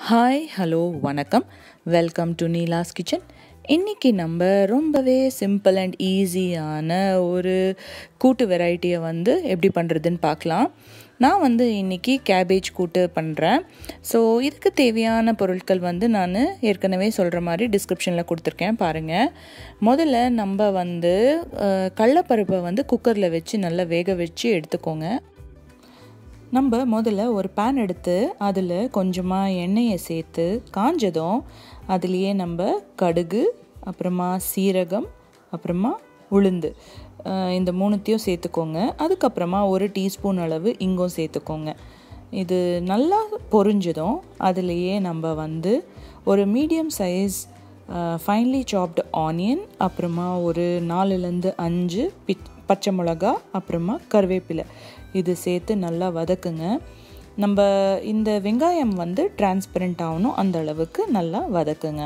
hi hello வணக்கம் welcome to Neela's kitchen இன்றைக்கி நம்ம ரொம்பவே சிம்பிள் அண்ட் ஈஸியான ஒரு கூட்டு வெரைட்டியை வந்து எப்படி பண்ணுறதுன்னு பார்க்கலாம் நான் வந்து இன்றைக்கி கேபேஜ் கூட்டு பண்ணுறேன் ஸோ இதுக்கு தேவையான பொருட்கள் வந்து நான் ஏற்கனவே சொல்கிற மாதிரி டிஸ்கிரிப்ஷனில் கொடுத்துருக்கேன் பாருங்கள் முதல்ல நம்ம வந்து அஹ், கடலப்பருப்பை வந்து குக்கரில் வச்சு நல்லா வேக வச்சு எடுத்துக்கோங்க நம்ம முதல்ல ஒரு பேன் எடுத்து அதில் கொஞ்சமாக எண்ணெயை சேர்த்து காஞ்சதும் அதுலேயே நம்ம கடுகு அப்புறமா சீரகம் அப்புறமா உளுந்து அஹ் இந்த மூணுத்தையும் சேர்த்துக்கோங்க அதுக்கப்புறமா ஒரு டீஸ்பூன் அளவு இங்கும் சேர்த்துக்கோங்க இது நல்லா பொரிஞ்சதும் அதுலேயே நம்ம வந்து ஒரு medium size finely chopped onion அப்புறமா ஒரு நாலுலேருந்து அஞ்சு பிச் பச்சை மிளகா அப்புறமா கருவேப்பிலை இது சேர்த்து நல்லா வதக்குங்க நம்ம இந்த வெங்காயம் வந்து டிரான்ஸ்பரண்ட் ஆகணும் அந்த அளவுக்கு நல்லா வதக்குங்க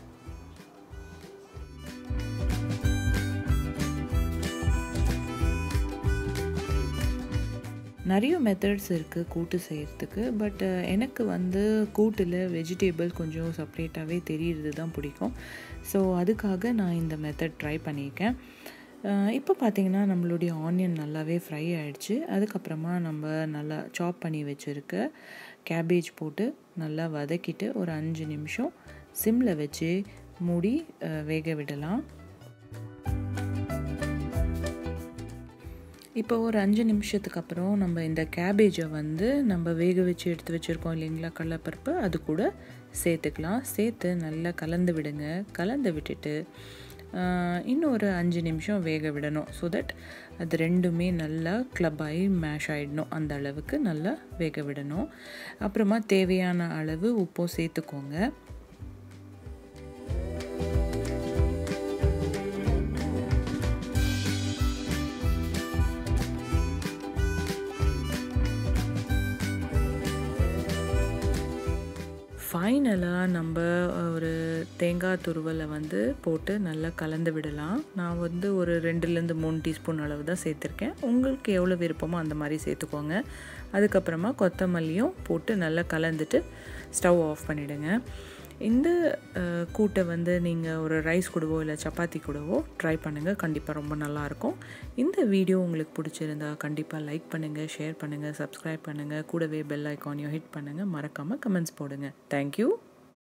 நிறைய மெத்தட்ஸ் இருக்குது கூட்டு செய்கிறதுக்கு பட் எனக்கு வந்து கூட்டில் வெஜிடேபிள் கொஞ்சம் செப்ரேட்டாகவே தெரியறது தான் பிடிக்கும் ஸோ அதுக்காக நான் இந்த மெத்தட் ட்ரை பண்ணியிருக்கேன் இப்போ பார்த்தீங்கன்னா நம்மளுடைய ஆனியன் நல்லாவே ஃப்ரை ஆயிடுச்சு அதுக்கப்புறமா நம்ம நல்லா சாப் பண்ணி வச்சுருக்க கேபேஜ் போட்டு நல்லா வதக்கிட்டு ஒரு அஞ்சு நிமிஷம் சிம்மில் வச்சு மூடி அஹ், வேக விடலாம் இப்போ ஒரு அஞ்சு நிமிஷத்துக்கு அப்புறம் நம்ம இந்த கேபேஜை வந்து நம்ம வேக வச்சு எடுத்து வச்சுருக்கோம் இல்லைங்களா கடலப்பருப்பு அது கூட சேர்த்துக்கலாம் சேர்த்து நல்லா கலந்து விடுங்க கலந்து விட்டுட்டு ஆஹ், இன்னும் ஒரு அஞ்சு நிமிஷம் வேக விடணும் ஸோ தட் அது ரெண்டுமே நல்லா க்ளப் ஆகி மேஷ் ஆகிடணும் அந்த அளவுக்கு நல்லா வேக விடணும் அப்புறமா தேவையான அளவு உப்பும் சேர்த்துக்கோங்க ஃபைனலாக நம்ம ஒரு தேங்காய் துருவலை வந்து போட்டு நல்லா கலந்து விடலாம் நான் வந்து ஒரு ரெண்டுலேருந்து மூணு டீஸ்பூன் அளவு தான் சேர்த்துருக்கேன் உங்களுக்கு எவ்வளோ விருப்பமோ அந்த மாதிரி சேர்த்துக்கோங்க அதுக்கப்புறமா கொத்தமல்லியும் போட்டு நல்லா கலந்துட்டு ஸ்டவ் ஆஃப் பண்ணிவிடுங்க இந்த அஹ், கூட்டை வந்து நீங்கள் ஒரு ரைஸ் கூடவோ இல்லை சப்பாத்தி கூடவோ ட்ரை பண்ணுங்கள் கண்டிப்பாக ரொம்ப நல்லாயிருக்கும் இந்த வீடியோ உங்களுக்கு பிடிச்சிருந்தா கண்டிப்பாக லைக் பண்ணுங்கள் ஷேர் பண்ணுங்கள் சப்ஸ்கிரைப் பண்ணுங்கள் கூடவே பெல் ஐக்கானையும் ஹிட் பண்ணுங்கள் மறக்காமல் கமெண்ட்ஸ் போடுங்க தேங்க்யூ